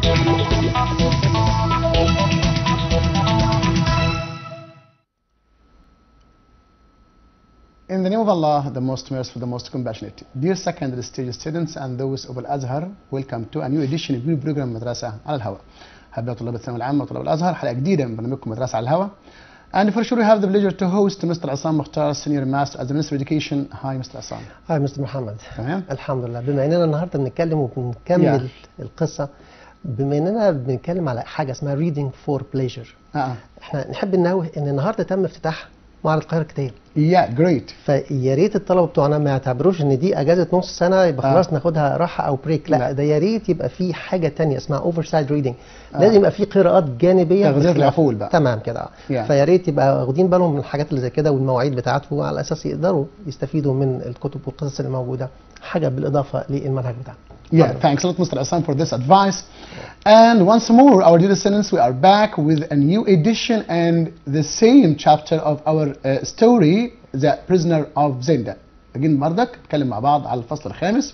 In the name of Allah, the most merciful, the most compassionate. Dear secondary stage students and those of Al-Azhar, welcome to a new edition of new program مدرسة على الهواء. حبايب طلاب الثانوية العامة وطلاب الأزهر حلقة جديدة من برنامجكم مدرسة على الهواء. And for sure we have the pleasure to host Mr. Assam Mukhtar, Senior Master as the Minister of Education. Hi Mr. Assam. هاي مستر محمد تمام؟ الحمد لله بما اننا النهارده بنتكلم وبنكمل القصه بما اننا بنتكلم على حاجه اسمها reading for pleasure آه. احنا نحب ننوه ان النهارده تم افتتاح معرض القاهره الكتاب Yeah, great. فيا ريت الطلبه بتوعنا ما يعتبروش ان دي اجازه نص سنه يبقى آه. خلاص ناخدها راحه او بريك لا, لا. ده يا ريت يبقى في حاجه تانية اسمها اوفر سايد ريدنج لازم يبقى في قراءات جانبيه تغذية بخلاف- العقول بقى. تمام كده آه. Yeah. فيا ريت يبقى واخدين بالهم من الحاجات اللي زي كده والمواعيد بتاعته على اساس يقدروا يستفيدوا من الكتب والقصص اللي موجوده حاجه بالاضافه للمنهج بتاعنا Yeah, thanks a lot, Mr. Assam, for this advice. And once more, our dear students, we are back with a new edition and the same chapter of our uh, story, The Prisoner of Zenda. Again, بردك نتكلم مع بعض على الفصل الخامس.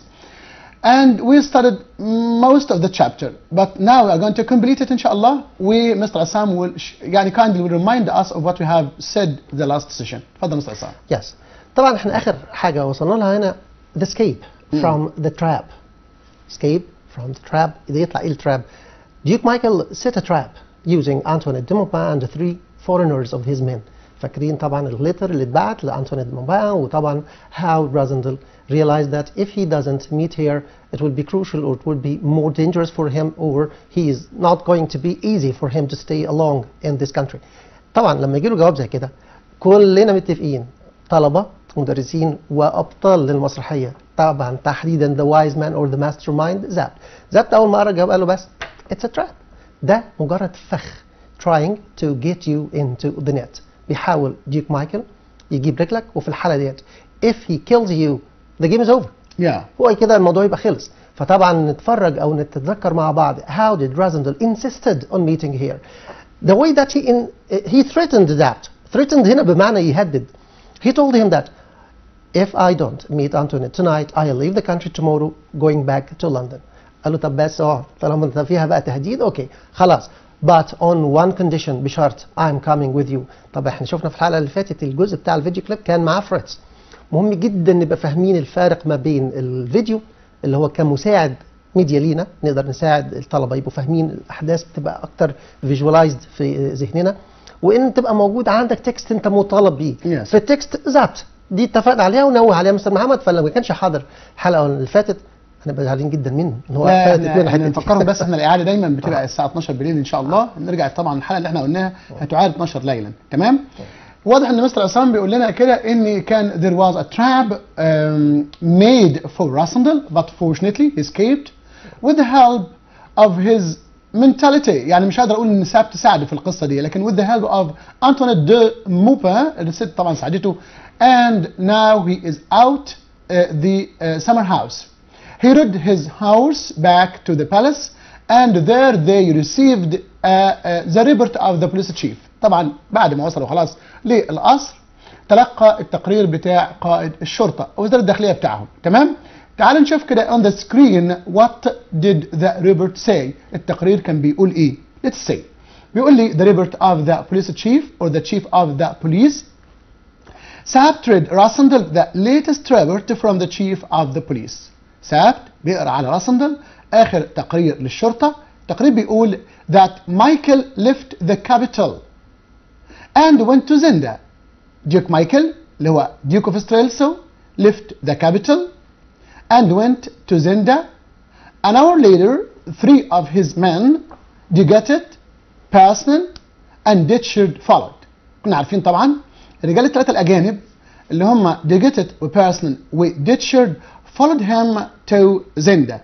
And we started most of the chapter, but now we are going to complete it, inshallah. We, Mr. Assam, will sh- يعني kindly will remind us of what we have said the last session. تفضل Mr. Assam. يس طبعا احنا اخر حاجه وصلنا لها هنا the escape from the trap escape from the trap اذا يطلع ايه التراب Duke Michael set a trap using Antoinette de Maupin and the three foreigners of his men فاكرين طبعا الليتر اللي اتبعت لأنتونيت de Maupin وطبعا how Rosendal realized that if he doesn't meet here it will be crucial or it will be more dangerous for him or he is not going to be easy for him to stay along in this country طبعا لما يجي له جواب زي كده كلنا متفقين طلبة مدرسين وأبطال للمسرحية طبعا تحديدا the wise man or the mastermind زابت زابت أول ما قرأ الجواب قال له بس it's a trap ده مجرد فخ trying to get you into the net بيحاول ديوك مايكل يجيب رجلك وفي الحالة ديت if he kills you the game is over Yeah. هو كده الموضوع يبقى خلص فطبعا نتفرج او نتذكر مع بعض how did Rosendal insisted on meeting here the way that he in, he threatened that threatened هنا بمعنى يهدد he told him that if I don't meet Antoinette tonight I'll leave the country tomorrow going back to London قال له طب بس اه طالما انت فيها بقى تهديد اوكي خلاص but on one condition بشرط I'm coming with you طب احنا شفنا في الحلقه اللي فاتت الجزء بتاع الفيديو كليب كان معاه فريتز مهم جدا نبقى فاهمين الفارق ما بين الفيديو اللي هو كمساعد ميديا لينا نقدر نساعد الطلبه يبقوا فاهمين الاحداث تبقى اكتر فيجوالايزد في ذهننا وان تبقى موجود عندك تكست انت مطالب بيه Yes. في التكست ذات دي اتفقنا عليها ونوه عليها مستر محمد فلو ما كانش حاضر الحلقه اللي فاتت هنبقى زعلانين جدا منه ان هو لا فاتت احنا, منه احنا الحتة دي. نفكرهم بس احنا الاعاده دايما بتبقى الساعه 12 بالليل ان شاء الله نرجع طبعا الحلقه اللي احنا قلناها هتعاد 12 ليلا تمام واضح ان مستر عصام بيقول لنا كده ان كان there was a trap um, made for Rassendal but fortunately he escaped with the help of his mentality يعني مش هقدر اقول ان ساب تساعده في القصه دي لكن with the help of Antoinette de Maupin الست طبعا ساعدته and now he is out uh, the uh, summer house He rode his horse back to the palace and there they received uh, uh, the report of the police chief. طبعا بعد ما وصلوا خلاص للقصر تلقى التقرير بتاع قائد الشرطة أو وزارة الداخلية بتاعهم تمام؟ تعال نشوف كده on the screen what did the report say التقرير كان بيقول ايه let's see بيقول لي the report of the police chief or the chief of the police Sabtred Rassendal the latest report from the chief of the police سابت بيقرا على راسندل اخر تقرير للشرطه تقرير بيقول that Michael left the capital and went to Zenda Duke Michael اللي هو Duke of Strelso left the capital and went to Zenda an hour later three of his men Dugatet, Persson and Ditchard followed كنا عارفين طبعا الرجال الثلاثه الاجانب اللي هم ديجيتت وبيرسون وديتشارد followed him to Zenda.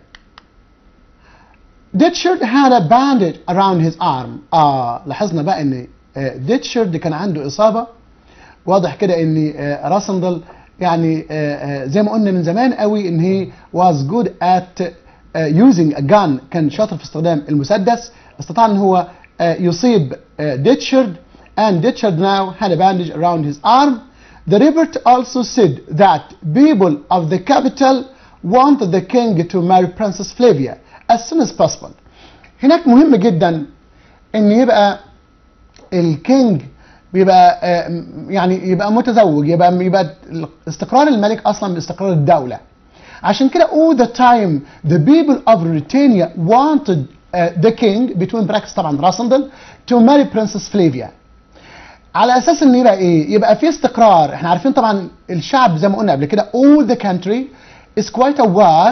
Ditchard had a bandage around his arm. آه لاحظنا بقى ان ديتشارد كان عنده اصابه واضح كده ان آه، راسندل يعني آه، آه، زي ما قلنا من زمان قوي ان هي was good at آه، using a gun كان شاطر في استخدام المسدس استطاع ان هو آه، يصيب ديتشارد and Ditchard now had a bandage around his arm The report also said that people of the capital wanted the king to marry Princess Flavia as soon as possible. هناك مهم جدا ان يبقى الكينج بيبقى آه، م- يعني يبقى متزوج يبقى يبقى استقرار الملك اصلا من استقرار الدوله عشان كده all the time the people of Britannia wanted uh, the king between brackets طبعا راسندل to marry princess Flavia على اساس ان يبقى ايه يبقى في استقرار احنا عارفين طبعا الشعب زي ما قلنا قبل كده all the country is quite aware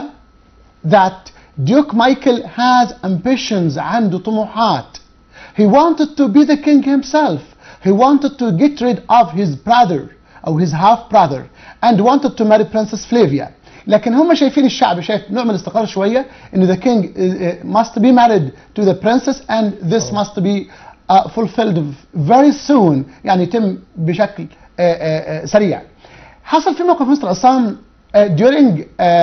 that Duke Michael has ambitions عنده طموحات he wanted to be the king himself he wanted to get rid of his brother أو his half brother and wanted to marry Princess Flavia لكن هم شايفين الشعب شايف نوع من الاستقرار شوية ان the king uh, uh, must be married to the princess and this must be uh, fulfilled very soon يعني يتم بشكل uh, uh, uh, سريع حصل في موقف مستر عصام uh, during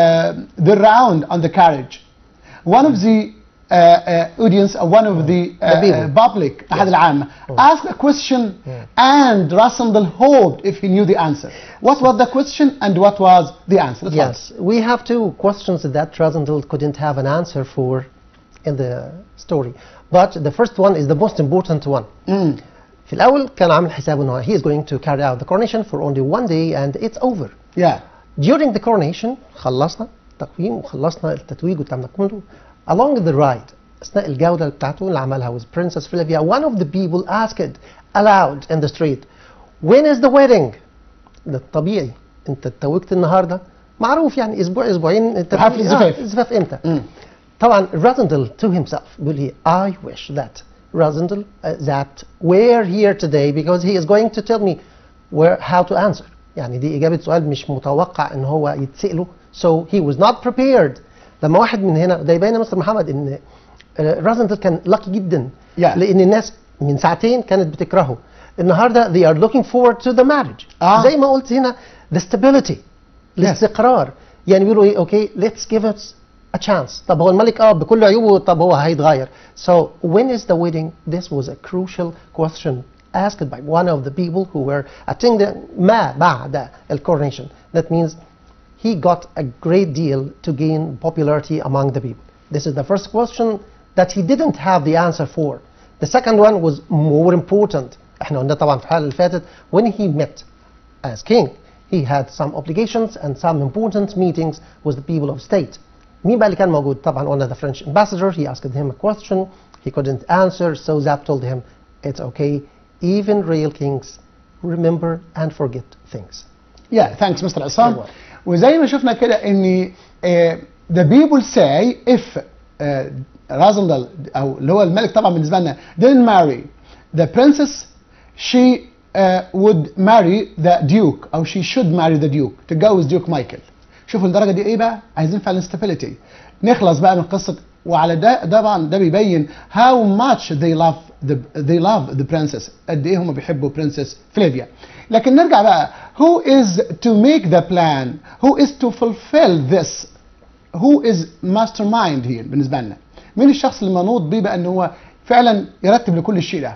uh, the round on the carriage one of the uh, uh, audience or one of the, uh, The people. uh, public أحد العامة asked a question and Rassendal hoped if he knew the answer what was the question and what was the answer اتفضل. Yes, we have two questions that Rasendal couldn't have an answer for in the story. But the first one is the most important one. مم. في الأول كان عامل حسابه إنه he is going to carry out the coronation for only one day and it's over. yeah During the coronation خلصنا التقويم وخلصنا التتويج وتمنا كله. Along the ride أثناء الجولة بتاعته اللي عملها with Princess Flavia one of the people asked aloud in the street when is the wedding؟ ده الطبيعي انت اتوجت النهارده معروف يعني اسبوع اسبوعين انت حفل بتقول الزفاف. آه الزفاف امتى؟ مم. طبعا Rasendal to himself بيقول لي I wish that Rasendal uh, that we're here today because he is going to tell me where how to answer يعني دي إجابة سؤال مش متوقع إن هو يتسأله so he was not prepared لما واحد من هنا ده يبين يا مستر محمد إن رازندل كان لاكي جدا Yeah. لأن الناس من ساعتين كانت بتكرهه النهارده they are looking forward to the marriage آه. زي ما قلت هنا the stability الاستقرار يعني بيقولوا ايه اوكي let's give us a chance طب هو الملك اه بكل عيوبه طب هو هيتغير so when is the wedding this was a crucial question asked by one of the people who were attending ما بعد ال coronation that means he got a great deal to gain popularity among the people this is the first question that he didn't have the answer for the second one was more important احنا قلنا طبعا في الحلقه اللي فاتت when he met as king he had some obligations and some important meetings with the people of state مين بقى اللي كان موجود طبعا قلنا the French ambassador he asked him a question he couldn't answer so Zap told him it's okay even real kings remember and forget things Yeah, thanks Mr. You're عصام. welcome. وزي ما شفنا كده ان uh, the people say if uh, رازندل او اللي هو الملك طبعا بالنسبه لنا didn't marry the princess she uh, would marry the duke او she should marry the duke تتجوز ديوك مايكل. شوفوا الدرجه دي ايه بقى؟ عايزين فعلا stability. نخلص بقى من قصه وعلى ده طبعا ده بيبين how much they love the they love the princess قد ايه هم بيحبوا برنسس فليفيا لكن نرجع بقى who is to make the plan who is to fulfill this who is mastermind here بالنسبه لنا مين الشخص اللي منوط بيه بقى ان هو فعلا يرتب لكل الشيء ده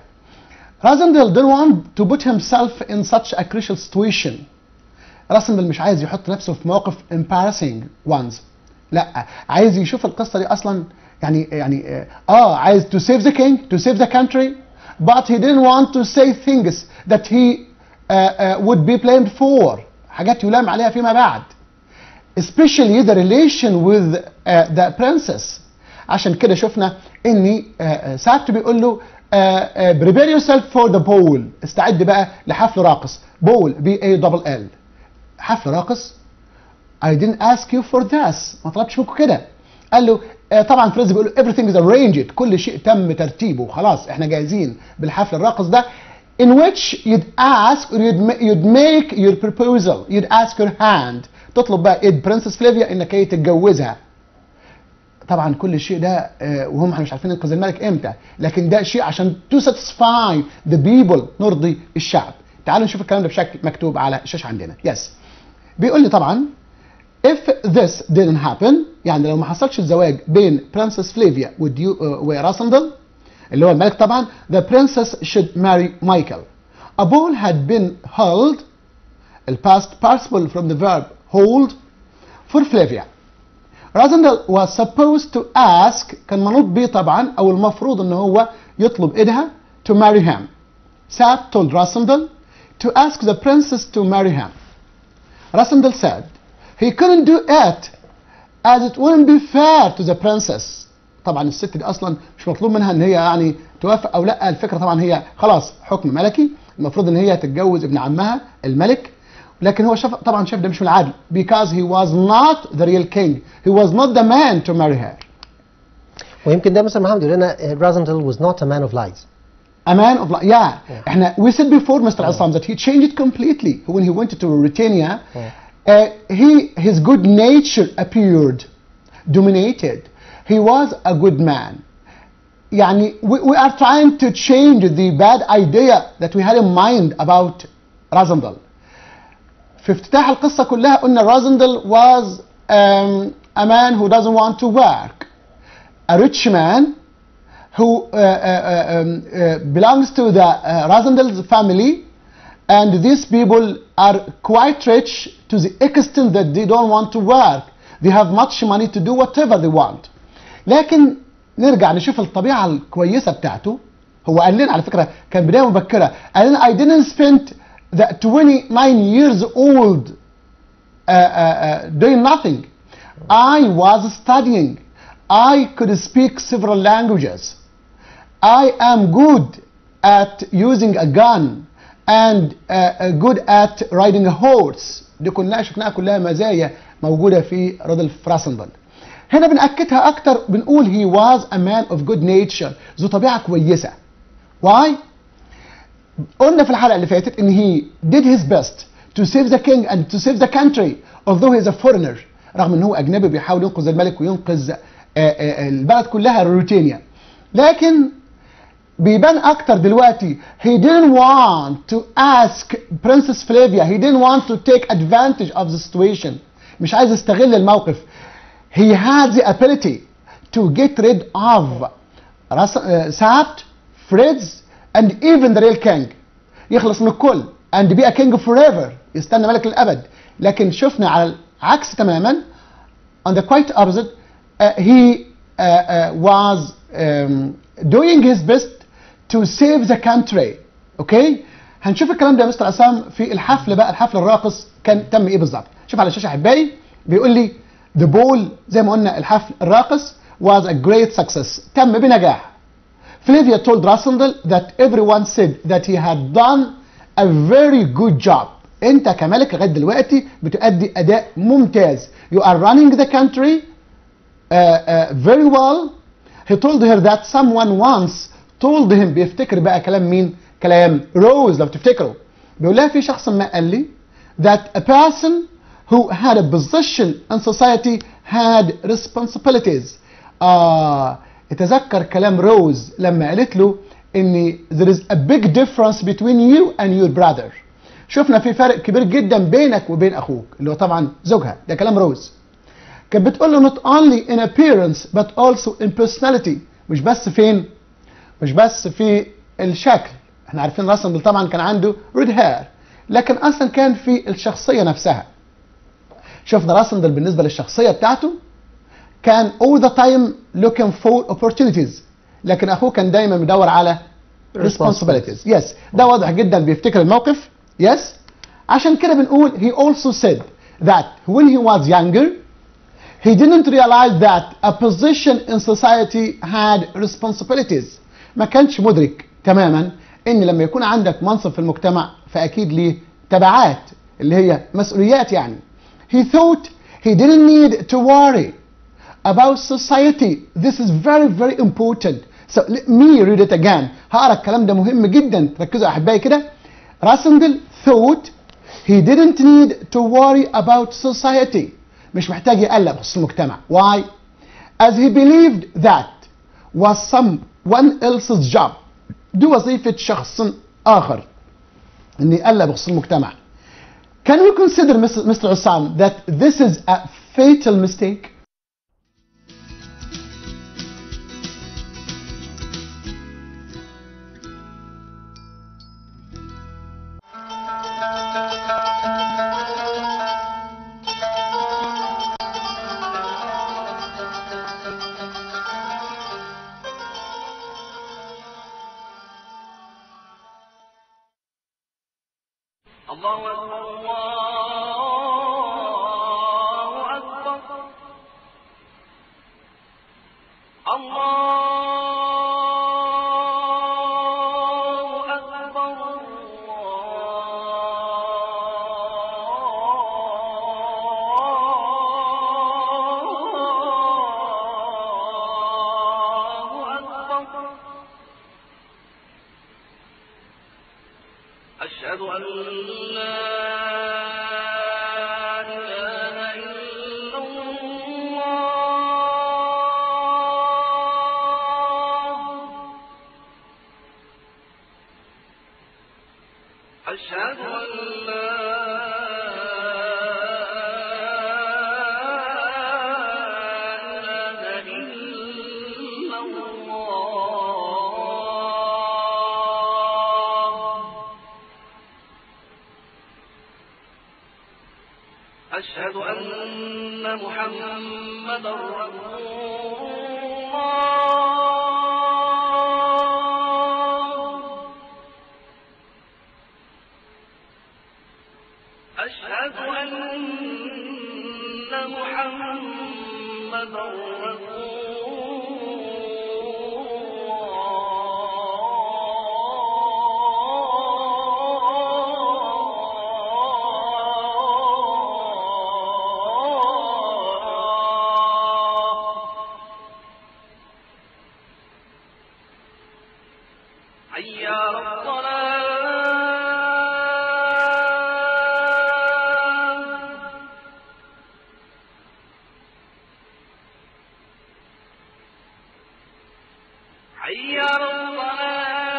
رازندل didn't want to put himself in such a crucial situation راسندل مش عايز يحط نفسه في مواقف embarrassing ones لا عايز يشوف القصه دي اصلا يعني يعني اه آه، عايز to save the king to save the country but he didn't want to say things that he uh, uh, would be blamed for حاجات يلام عليها فيما بعد especially the relation with uh, the princess عشان كده شفنا ان uh, uh, ساعته بيقول له uh, uh, prepare yourself for the ball استعد بقى لحفل راقص بول بي اي دبل ال حفل راقص I didn't ask you for this ما طلبتش منكم كده قال له آه طبعا فريز بيقول له everything is arranged كل شيء تم ترتيبه خلاص احنا جاهزين بالحفل الراقص ده in which you'd ask or you'd, ma- you'd make your proposal you'd ask your hand تطلب بقى ايد برنسس فليفيا انك هي تتجوزها طبعا كل الشيء ده آه، وهم احنا مش عارفين ننقذ الملك امتى لكن ده شيء عشان to satisfy the people نرضي الشعب تعالوا نشوف الكلام ده بشكل مكتوب على الشاشه عندنا يس بيقول لي طبعا if this didn't happen يعني لو ما حصلش الزواج بين برنسس فليفيا وديو آه، وراسندل اللي هو الملك طبعا the princess should marry Michael a ball had been held the past participle from the verb hold for Flavia رازندل was supposed to ask كان منوط بيه طبعا او المفروض ان هو يطلب ايدها to marry him Sap told Rasandel to ask the princess to marry him Rasandel said he couldn't do it as it wouldn't be fair to the princess طبعا الست دي اصلا مش مطلوب منها ان هي يعني توافق او لا الفكره طبعا هي خلاص حكم ملكي المفروض ان هي تتجوز ابن عمها الملك لكن هو شاف طبعا شاف ده مش من العدل because he was not the real king he was not the man to marry her ويمكن ده مثلا محمد يقول لنا رازندل was not a man of lies a man of li- yeah, احنا we said before Mr. Assam that he changed it completely when he went to Mauritania uh, he his good nature appeared dominated he was a good man يعني we, we are trying to change the bad idea that we had in mind about Razandal في افتتاح القصة كلها قلنا Razandal was um, a man who doesn't want to work a rich man who uh, uh, um, uh, belongs to the uh, Razandal's family and these people are quite rich to the extent that they don't want to work they have much money to do whatever they want لكن نرجع نشوف الطبيعة الكويسة بتاعته هو قال لنا على فكرة كان بداية مبكرة قال لنا I didn't spend the 29 years old uh, uh, uh, doing nothing I was studying I could speak several languages I am good at using a gun and uh, uh, good at riding a horse دي كلها شفناها كلها مزايا موجودة في رودolf راسنبل هنا بنأكدها أكتر بنقول he was a man of good nature ذو طبيعة كويسة why؟ قلنا في الحلقة اللي فاتت إن he did his best to save the king and to save the country although he is a foreigner رغم إن هو أجنبي بيحاول ينقذ الملك وينقذ آه، آه، البلد كلها روتينيا لكن بيبان اكتر دلوقتي he didn't want to ask Princess Flavia he didn't want to take advantage of the situation مش عايز يستغل الموقف he had the ability to get rid of Ras- uh, Sabt, Fritz and even the real king يخلص من الكل and be a king forever يستنى ملك للأبد لكن شفنا على العكس تماما on the quite opposite uh, he uh, uh, was um, doing his best to save the country اوكي هنشوف الكلام ده يا مستر عصام في الحفل بقى الحفل الراقص كان تم ايه بالظبط شوف على الشاشه احبائي بيقول لي the ball زي ما قلنا الحفل الراقص was a great success تم بنجاح Flavia told Rassendel that everyone said that he had done a very good job انت كملك لغايه دلوقتي بتؤدي اداء ممتاز you are running the country uh, uh, very well he told her that someone once told him بيفتكر بقى كلام مين كلام روز لو تفتكروا بيقول لها في شخص ما قال لي that a person who had a position in society had responsibilities آه اتذكر كلام روز لما قالت له ان there is a big difference between you and your brother شفنا في فرق كبير جدا بينك وبين اخوك اللي هو طبعا زوجها ده كلام روز كانت بتقول له not only in appearance but also in personality مش بس فين مش بس في الشكل احنا عارفين راسندل طبعا كان عنده ريد هير لكن اصلا كان في الشخصيه نفسها شفنا راسندل بالنسبه للشخصيه بتاعته كان all the time looking for opportunities لكن اخوه كان دايما بيدور على responsibilities yes ده واضح جدا بيفتكر الموقف yes عشان كده بنقول he also said that when he was younger he didn't realize that a position in society had responsibilities ما كانش مدرك تماما ان لما يكون عندك منصب في المجتمع فاكيد ليه تبعات اللي هي مسؤوليات يعني he thought he didn't need to worry about society this is very very important so let me read it again هقرا الكلام ده مهم جدا ركزوا يا احبائي كده راسندل thought he didn't need to worry about society مش محتاج يقلق بخصوص المجتمع why as he believed that was someone else's job دي وظيفة شخص آخر إن يقلق بخصوص المجتمع Can we consider Mr. Osam that this is a fatal mistake? الله أكبر الله أكبر الله أكبر الله أكبر أشهد أن لا إله إلا الله أشهد أن لا إله إلا الله أشهد أن محمدا رسول الله أشهد أن محمدا رسول الله حي على الصلاة حي على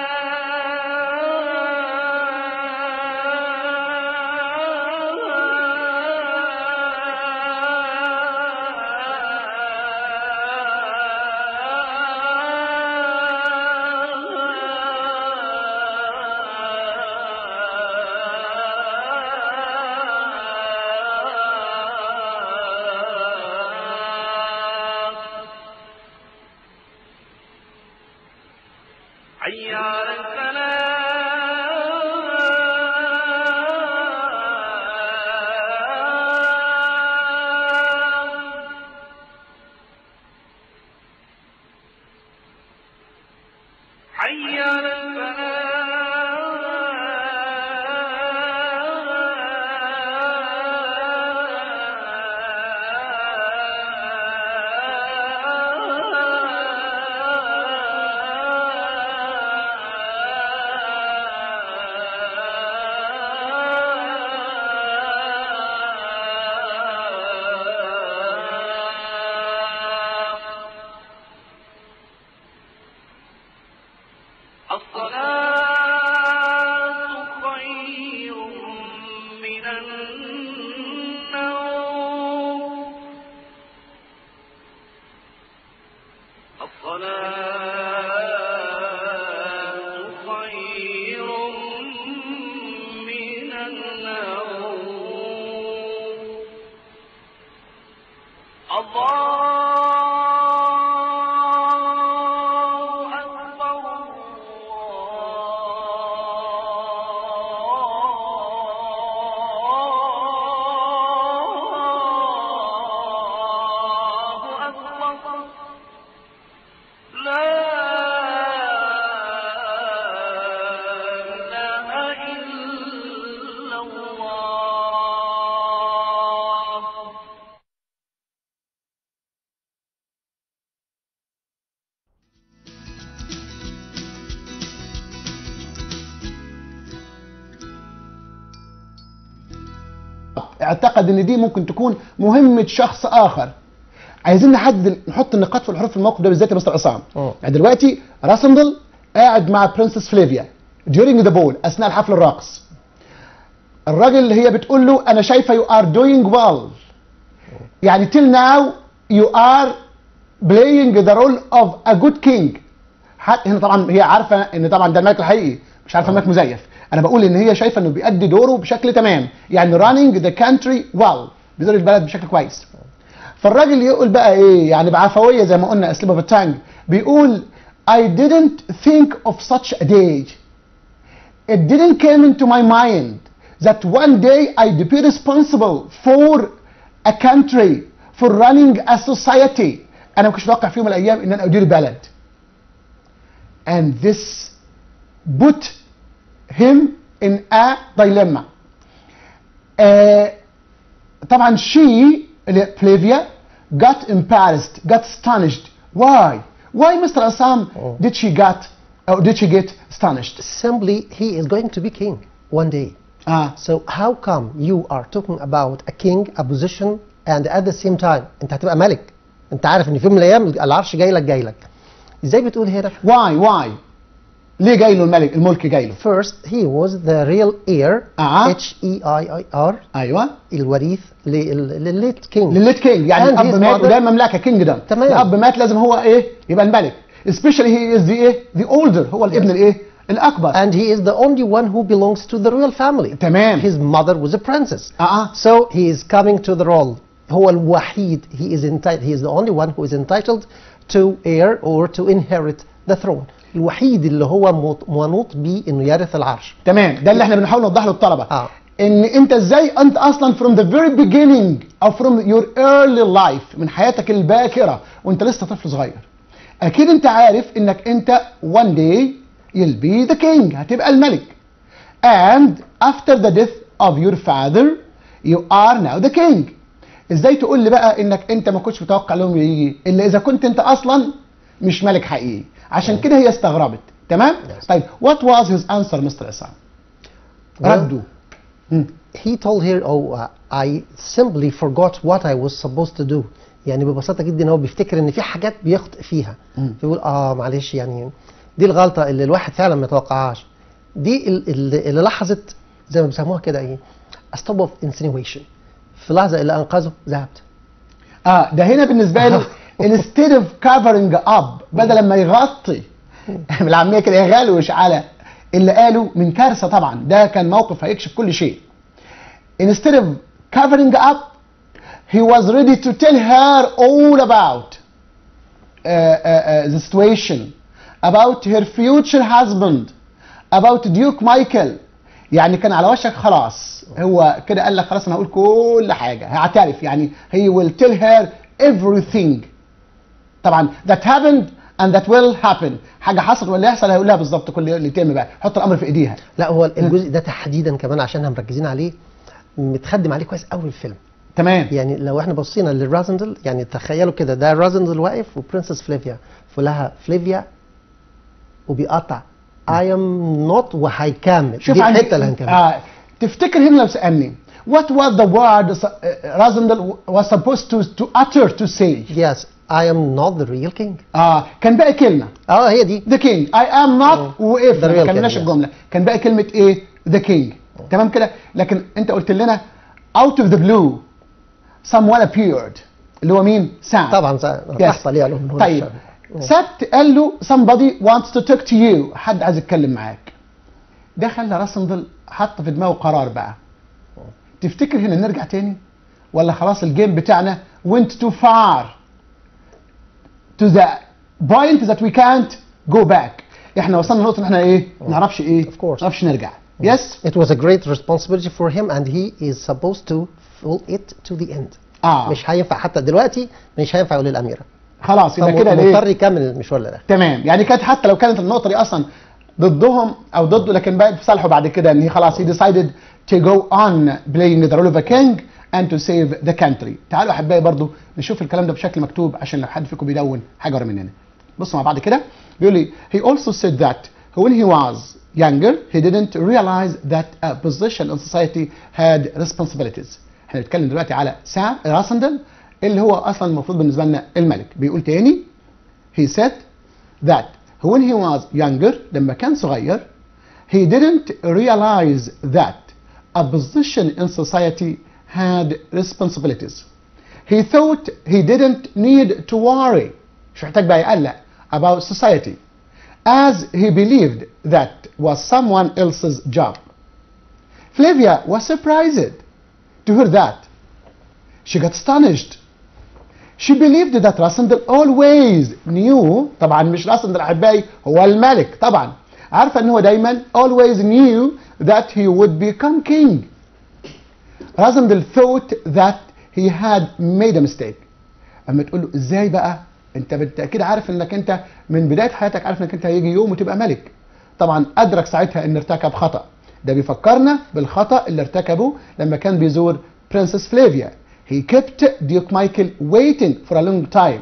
الصلاة حي على الفلاح حي على الفلاح الصلاة خير من النوم الصلاة خير من النوم الله أكبر الله أكبر لا إله إلا الله اعتقد ان دي ممكن تكون مهمه شخص اخر عايزين نحدد نحط النقاط في الحروف في الموقف ده بالذات يا مستر عصام اه. يعني دلوقتي راسندل قاعد مع برنسس فليفيا during the ball اثناء حفل الرقص الراجل اللي هي بتقول له انا شايفه you are doing well يعني till now you are playing the role of a good king حتى هنا طبعا هي عارفه ان طبعا ده الملك الحقيقي مش عارفه الملك مزيف انا بقول ان هي شايفه انه بيأدي دوره بشكل تمام يعني running the country well بيدير البلد بشكل كويس فالراجل يقول بقى ايه يعني بعفويه زي ما قلنا اسلوبه بالتانج بيقول I didn't think of such a day it didn't came into my mind that one day I'd be responsible for a country for running a society انا ما كنتش متوقع في يوم من الايام ان انا ادير بلد and this put him in a dilemma آه طبعا she اللي هي فليفيا got embarrassed got astonished why why Mr. Assam Oh. did she got or did she get astonished Simply, he is going to be king one day. اه So how come you are talking about a king, a position, and at the same time انت هتبقى ملك؟ انت عارف ان في يوم من الايام العرش جاي لك جاي لك. ازاي بتقول هنا؟ why why ليه جاي له الملك الملك جاي له First, he was the real heir, آه. H E I I R, ايوه الوريث لل- للليت كينج. للليت كينج يعني And الاب his مات mother- وده مملكه كينجدم تمام. الاب مات لازم هو ايه يبقى الملك especially he is the ايه the older هو الابن الايه الاكبر And he is the only one who belongs to the royal family. تمام His mother was a princess. اه اه So he is coming to the role. هو الوحيد he is entitled he is the only one who is entitled to heir or to inherit the throne. الوحيد اللي هو مط- منوط بيه انه يرث العرش. تمام ده اللي احنا بنحاول نوضح له الطلبه اه ان انت ازاي انت اصلا from the very beginning او from your early life من حياتك الباكره وانت لسه طفل صغير اكيد انت عارف انك انت one day you'll be the king هتبقى الملك and after the death of your father you are now the king ازاي تقول لي بقى انك انت ما كنتش متوقع لهم يجي الا اذا كنت انت اصلا مش ملك حقيقي عشان كده هي استغربت تمام Yes. طيب what was his answer Mr. Assam Well, رده مم. he told her oh uh, I simply forgot what I was supposed to do. يعني ببساطه جدا هو بيفتكر ان في حاجات بيخطئ فيها. مم. فيقول اه معلش يعني دي الغلطه اللي الواحد فعلا ما يتوقعهاش. دي ال- ال- اللي لاحظت زي ما بيسموها كده ايه a stop of insinuation. في اللحظه اللي انقذه ذهبت. اه ده هنا بالنسبه لي instead of covering up بدل ما يغطي بالعاميه كده يغلوش على اللي قاله من كارثه طبعا ده كان موقف هيكشف كل شيء instead of covering up he was ready to tell her all about uh, uh, uh, the situation about her future husband about Duke Michael يعني كان على وشك خلاص هو كده قال لك خلاص انا هقول كل حاجه هعترف يعني he will tell her everything طبعا that happened and that will happen حاجه حصلت ولا يحصل هيقول لها بالظبط كل اللي يتم بقى حط الامر في ايديها لا هو الجزء ده تحديدا كمان عشان احنا مركزين عليه متخدم عليه كويس قوي الفيلم تمام يعني لو احنا بصينا للرازندل يعني تخيلوا كده ده رازندل واقف وبرنسس فليفيا فلها فليفيا وبيقطع I am not وهيكمل شوف دي عندي الحته اللي هنكمل آه تفتكر هنا لو سالني what was the word Razendel was supposed to to utter to say yes I am not the real king اه كان باقي كلمه اه هي دي the king I am not وقف The real ما كملناش king, yes. الجمله كان باقي كلمه ايه the king تمام كده لكن انت قلت لنا out of the blue someone appeared اللي هو مين سام طبعا Yes. تحصل عليه من هنا طيب سبت قال له somebody wants to talk to you حد عايز يتكلم معاك ده خلى راسندل حط في دماغه قرار بقى تفتكر هنا نرجع تاني ولا خلاص الجيم بتاعنا went too far to the point that we can't go back احنا وصلنا لنقطه ان احنا ايه ما نعرفش ايه Of course. ما نعرفش نرجع يس It was a great responsibility for him and he is supposed to full it to the end اه مش هينفع حتى دلوقتي مش هينفع يقول للاميره خلاص يبقى كده مضطر ليه يكمل المشوار ده تمام يعني كانت حتى لو كانت النقطه دي اصلا ضدهم او ضده لكن بقى في صالحه بعد كده ان هي خلاص he decided to go on playing the role of a king and to save the country تعالوا احبائي برضو نشوف الكلام ده بشكل مكتوب عشان لو حد فيكم بيدون حاجه ورا مننا بصوا مع بعض كده بيقول لي he also said that when he was younger he didn't realize that a position in society had responsibilities احنا بنتكلم دلوقتي على سام راسندل اللي هو اصلا المفروض بالنسبه لنا الملك بيقول تاني he said that when he was younger لما كان صغير he didn't realize that a position in society had responsibilities he thought he didn't need to worry مش محتاج بقى يقلق about society as he believed that was someone else's job Flavia was surprised to hear that she got astonished She believed that راسندل always knew طبعا مش راسندل احبائي هو الملك طبعا عارفه ان هو دايما always knew that he would become king رازندل thought that he had made a mistake اما تقول له ازاي بقى انت بالتاكيد عارف انك انت من بدايه حياتك عارف انك انت هيجي يوم وتبقى ملك طبعا ادرك ساعتها ان ارتكب خطا ده بيفكرنا بالخطا اللي ارتكبه لما كان بيزور برنسس فلافيا he kept Duke Michael waiting for a long time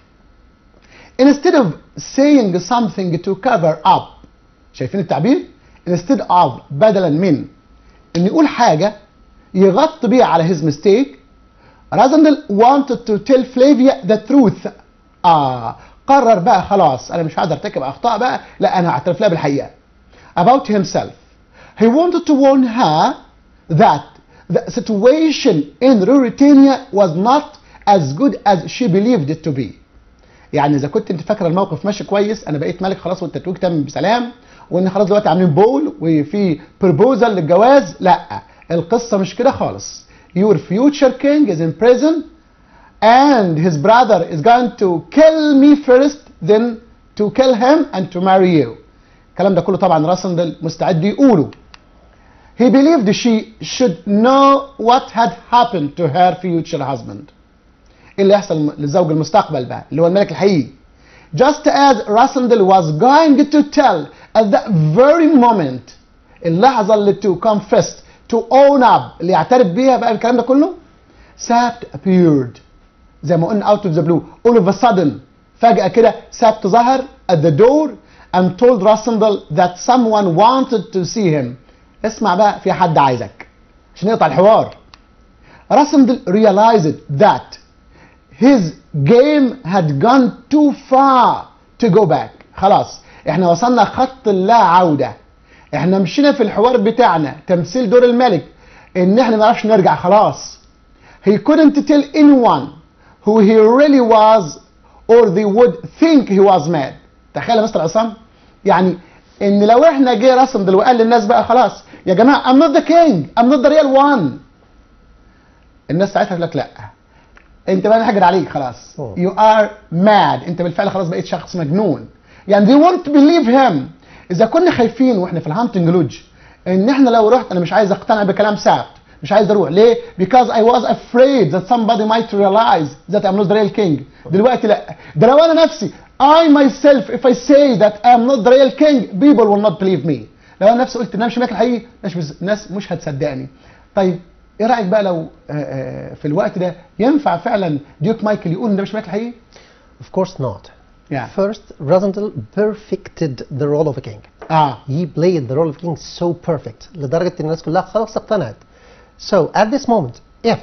instead of saying something to cover up شايفين التعبير instead of بدلا من ان يقول حاجه يغطي بيها على his mistake رازندل wanted to tell Flavia the truth اه قرر بقى خلاص انا مش هقدر ارتكب اخطاء بقى لا انا هعترف لها بالحقيقه about himself he wanted to warn her that the situation in Ruritania was not as good as she believed it to be يعني اذا كنت انت فاكره الموقف ماشي كويس انا بقيت ملك خلاص والتتويج تم بسلام وان خلاص دلوقتي عاملين بول وفي بروبوزال للجواز لا القصه مش كده خالص your future king is in prison and his brother is going to kill me first then to kill him and to marry you الكلام ده كله طبعا راسندل مستعد يقوله he believed she should know what had happened to her future husband ايه اللي يحصل للزوج المستقبل بقى اللي هو الملك الحقيقي just as Rassendel was going to tell at that very moment اللحظة اللي to confess to own up اللي يعترف بيها بقى الكلام ده كله سابت appeared زي ما قلنا out of the blue all of a sudden فجأة كده سابت ظهر at the door and told Rassendel that someone wanted to see him اسمع بقى في حد عايزك عشان يقطع الحوار Rassendel realized that his game had gone too far to go back خلاص احنا وصلنا خط اللا عودة احنا مشينا في الحوار بتاعنا تمثيل دور الملك ان احنا ما نعرفش نرجع خلاص he couldn't tell anyone who he really was or they would think he was mad تخيل يا مستر عصام يعني ان لو احنا جه رسم دلوقتي قال للناس بقى خلاص يا جماعه I'm not the king I'm not the real one الناس ساعتها تقول لك لا انت بقى نحجر عليك خلاص أوه. you are mad انت بالفعل خلاص بقيت شخص مجنون يعني they won't believe him اذا كنا خايفين واحنا في الهانتنج لودج ان احنا لو رحت انا مش عايز اقتنع بكلام سابت مش عايز اروح ليه because I was afraid that somebody might realize that I'm not the real king دلوقتي لا ده لو انا نفسي I myself if I say that I'm not the real king people will not believe me لو انا نفسي قلت ان انا مش الملك الحقيقي الناس مش- الناس مش هتصدقني طيب ايه رايك بقى لو آه، آه، في الوقت ده ينفع فعلا ديوك مايكل يقول ان ده مش الملك الحقيقي Of course not. Yeah. First, Rosendal perfected the role of a king. اه He played the role of king so perfect لدرجة إن الناس كلها خلاص اقتنعت. So at this moment, if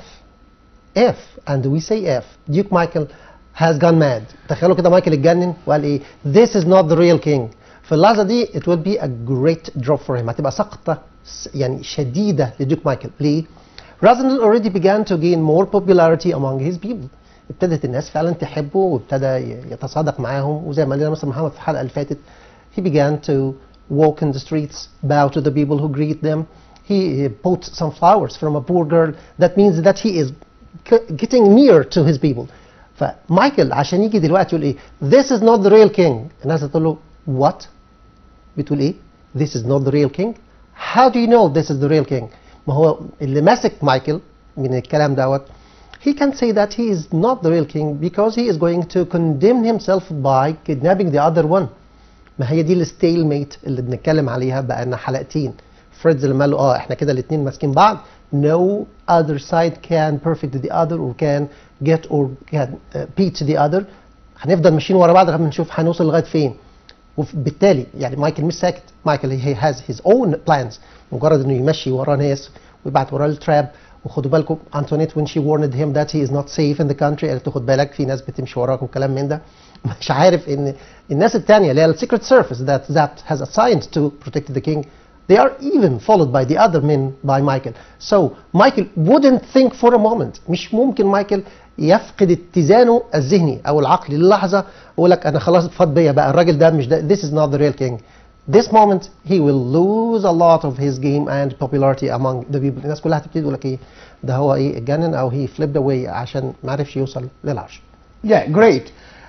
if and we say if Duke Michael has gone mad تخيلوا كده مايكل اتجنن وقال ايه this is not the real king في اللحظة دي it will be a great drop for him هتبقى سقطة س- يعني شديدة لديوك مايكل ليه؟ Rosendal already began to gain more popularity among his people ابتدت الناس فعلا تحبه وابتدى ي- يتصادق معاهم وزي ما قال لنا مثلا محمد في الحلقة اللي فاتت he began to walk in the streets bow to the people who greet them he uh, bought some flowers from a poor girl that means that he is c- getting near to his people فمايكل عشان يجي دلوقتي يقول ايه this is not the real king الناس هتقول له what بتقول ايه this is not the real king how do you know this is the real king ما هو اللي ماسك مايكل من الكلام دوت he can say that he is not the real king because he is going to condemn himself by kidnapping the other one ما هي دي الستيل ميت اللي بنتكلم عليها بقالنا حلقتين فريدز لما قال له اه احنا كده الاثنين ماسكين بعض no other side can perfect the other or can get or can uh, beat the other هنفضل ماشيين ورا بعض لغايه ما نشوف هنوصل لغايه فين وبالتالي يعني مايكل مش ساكت مايكل he has his own plans مجرد انه يمشي وراه ناس ويبعت وراه التراب وخدوا بالكم انتونيت when she warned him that he is not safe in the country قالت له خد بالك في ناس بتمشي وراك وكلام من ده مش عارف ان الناس التانية اللي هي السيكريت سيرفيس that that has assigned to protect the king they are even followed by the other men by Michael so Michael wouldn't think for a moment مش ممكن مايكل يفقد اتزانه الذهني او العقلي للحظه ويقول لك انا خلاص اتفض بيا بقى الراجل ده مش ده this is not the real king this moment he will lose a lot of his game and popularity among the people الناس كلها هتبتدي تقول لك ايه ده هو ايه اتجنن او he flipped away عشان ما عرفش يوصل للعرش Yeah, great.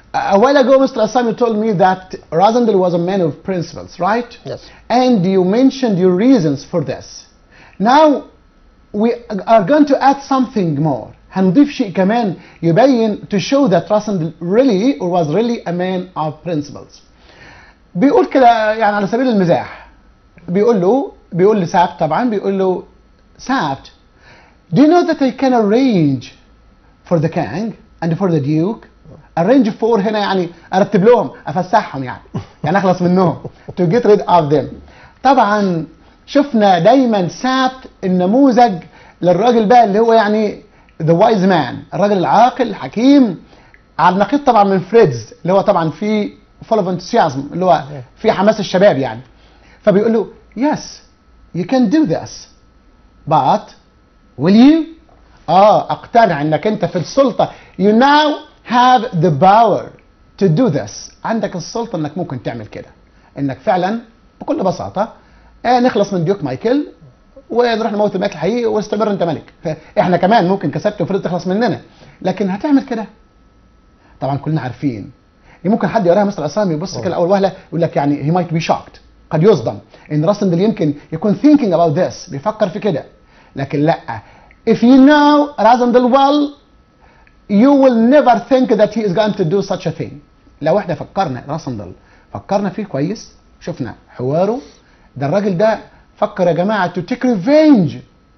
A while ago, Mr. Assam, you told me that Razandel was a man of principles, right? Yes. And you mentioned your reasons for this. Now, we are going to add something more. هنضيف شيء كمان يبين to show that Razandel really or was really a man of principles. بيقول كده يعني على سبيل المزاح بيقول له بيقول لسابت طبعا بيقول له سابت Do you know that I can arrange for the king and for the duke arrange for هنا يعني ارتب لهم افسحهم يعني يعني اخلص منهم to get rid of them طبعا شفنا دايما سابت النموذج للراجل بقى اللي هو يعني the wise man الراجل العاقل الحكيم على النقيض طبعا من فريدز اللي هو طبعا في full of enthusiasm اللي هو في حماس الشباب يعني فبيقول له yes you can do this but will you اه اقتنع انك انت في السلطه you now have the power to do this عندك السلطه انك ممكن تعمل كده انك فعلا بكل بساطه آه نخلص من ديوك مايكل ونروح نموت الملك الحقيقي واستمر انت ملك فاحنا كمان ممكن كسبت وفريد تخلص مننا لكن هتعمل كده طبعا كلنا عارفين يعني ممكن حد يقراها مثل اسامي يبص كده اول وهله يقول لك يعني he might be shocked قد يصدم ان راسندل يمكن يكون thinking about this بيفكر في كده لكن لا if you know راسندل well you will never think that he is going to do such a thing لو احنا فكرنا راسندل فكرنا فيه كويس شفنا حواره ده الراجل ده فكر يا جماعه to take revenge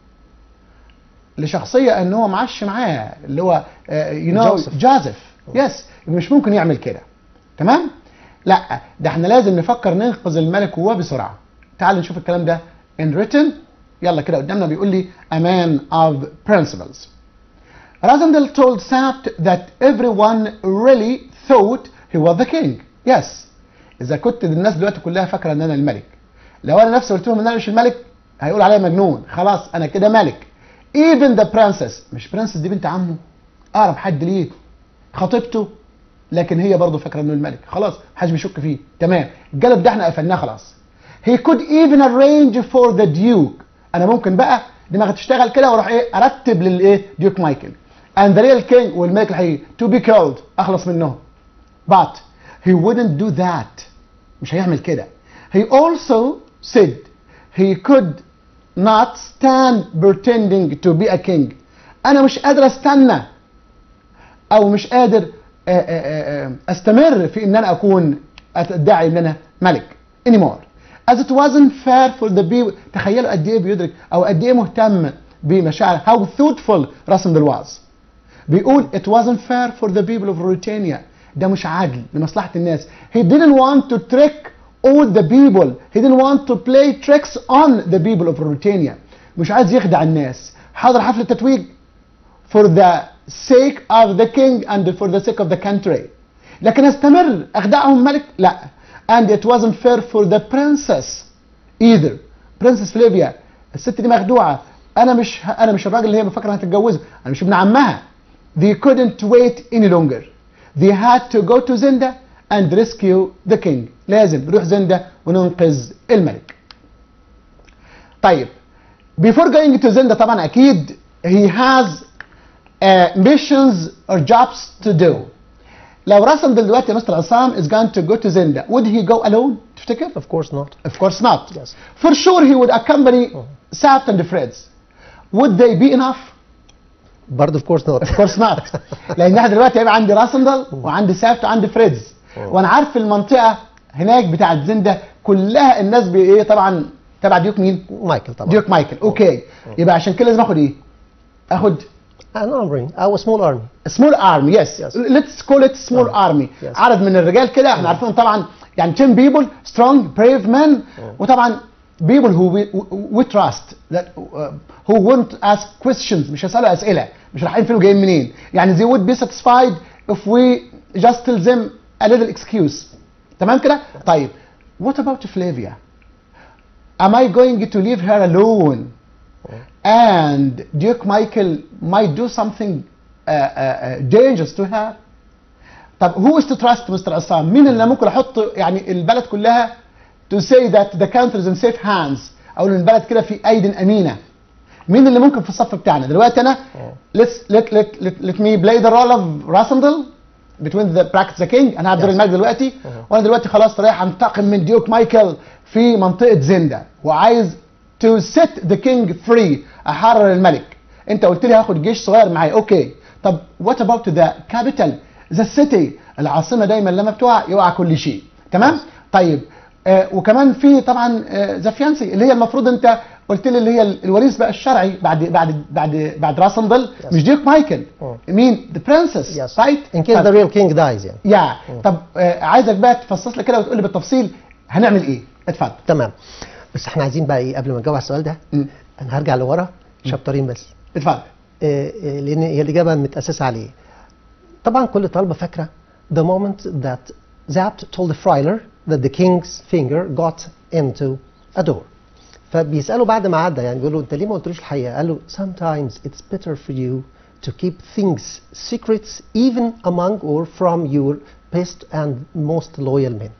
لشخصيه ان هو معاش معاه اللي هو يو نو جوزيف. جوزيف يس مش ممكن يعمل كده تمام لا ده احنا لازم نفكر ننقذ الملك وهو بسرعه تعال نشوف الكلام ده in written يلا كده قدامنا بيقول لي a man of principles Razandel told Sapt that everyone really thought he was the king. Yes. إذا كنت الناس دلوقتي كلها فاكرة إن أنا الملك. لو أنا نفسي قلت لهم إن أنا مش الملك هيقول عليا مجنون. خلاص أنا كده ملك. Even the princess مش princess دي بنت عمه. أقرب حد ليه. خطيبته لكن هي برضه فاكرة إنه الملك. خلاص محدش بيشك فيه. تمام. الجلد ده إحنا قفلناه خلاص. He could even arrange for the duke. أنا ممكن بقى دماغي تشتغل كده واروح إيه أرتب للإيه ديوك مايكل. and the real king والملك الحقيقي to be killed اخلص منهم but he wouldn't do that مش هيعمل كده he also said he could not stand pretending to be a king انا مش قادر استنى او مش قادر آه، آه، آه، استمر في ان انا اكون ادعي ان انا ملك anymore as it wasn't fair for the people تخيلوا قد ايه بيدرك او قد ايه مهتم بمشاعر how thoughtful راسندل was بيقول it wasn't fair for the people of Mauritania ده مش عادل لمصلحة الناس he didn't want to trick all the people he didn't want to play tricks on the people of Mauritania مش عايز يخدع الناس حضر حفل التتويج for the sake of the king and for the sake of the country لكن استمر اخدعهم ملك لا and it wasn't fair for the princess either princess فليفيا الست دي مخدوعه انا مش انا مش الراجل اللي هي فاكره هتتجوزه انا مش ابن عمها they couldn't wait any longer they had to go to Zinda and rescue the king لازم نروح زندا وننقذ الملك طيب before going to Zinda طبعا اكيد he has uh, missions or jobs to do لو رسم دلوقتي مستر عصام is going to go to Zinda would he go alone تفتكر Of course not. of course not Yes. for sure he would accompany Sapt and Freds would they be enough But of course not. of course not لان احنا دلوقتي هيبقى عندي راسندل وعندي سافت وعندي فريدز وانا عارف المنطقه هناك بتاعت زنده كلها الناس بي ايه طبعا تبع ديوك مين؟ مايكل طبعا. ديوك مايكل اوكي يبقى عشان كده لازم اخد ايه؟ اخد An army, our small army. سمول ارمي يس Yes. ليتس كول ات سمول ارمي Yes. عدد من الرجال كده احنا عارفينهم طبعا يعني 10 people strong brave men وطبعا people who we, we trust that uh, who won't ask questions مش هيسالوا اسئله مش رايحين فين وجايين منين يعني they would be satisfied if we just tell them a little excuse تمام كده طيب what about Flavia am I going to leave her alone and Duke Michael might do something uh, uh, uh, dangerous to her طب who is to trust Mr. Assam مين اللي ممكن احط يعني البلد كلها to say that the country is in safe hands او ان البلد كده في ايد امينه مين اللي ممكن في الصف بتاعنا دلوقتي انا let's let let let, let me play the role of Rasandel between the brackets the king انا هلعب دور Yes. الملك دلوقتي وانا دلوقتي خلاص رايح انتقم من ديوك مايكل في منطقه زندا وعايز to set the king free احرر الملك انت قلت لي هاخد جيش صغير معايا اوكي طب what about the capital the city العاصمه دايما لما بتقع يقع كل شيء تمام طيب آه وكمان في طبعا ذا فيانسي اللي هي المفروض انت قلت لي اللي هي الوريث بقى الشرعي بعد بعد بعد بعد راسندل Yes. مش ديوك مايكل Oh. مين the princess Yes. right In case طب- the real king dies يعني يا طب آه عايزك بقى تفصص لي كده وتقول لي بالتفصيل هنعمل ايه اتفضل تمام بس احنا عايزين بقى ايه قبل ما نجاوب على السؤال ده مم. انا هرجع لورا شابترين بس اتفضل آه، آه، لان هي الاجابه متاسسه عليه طبعا كل طالبه فاكره the moment that Zapt told the Freiler that the king's finger got into a door فبيسالوا بعد ما عدى يعني بيقولوا انت ليه ما قلتلوش الحقيقه قال له sometimes it's better for you to keep things secrets even among or from your best and most loyal men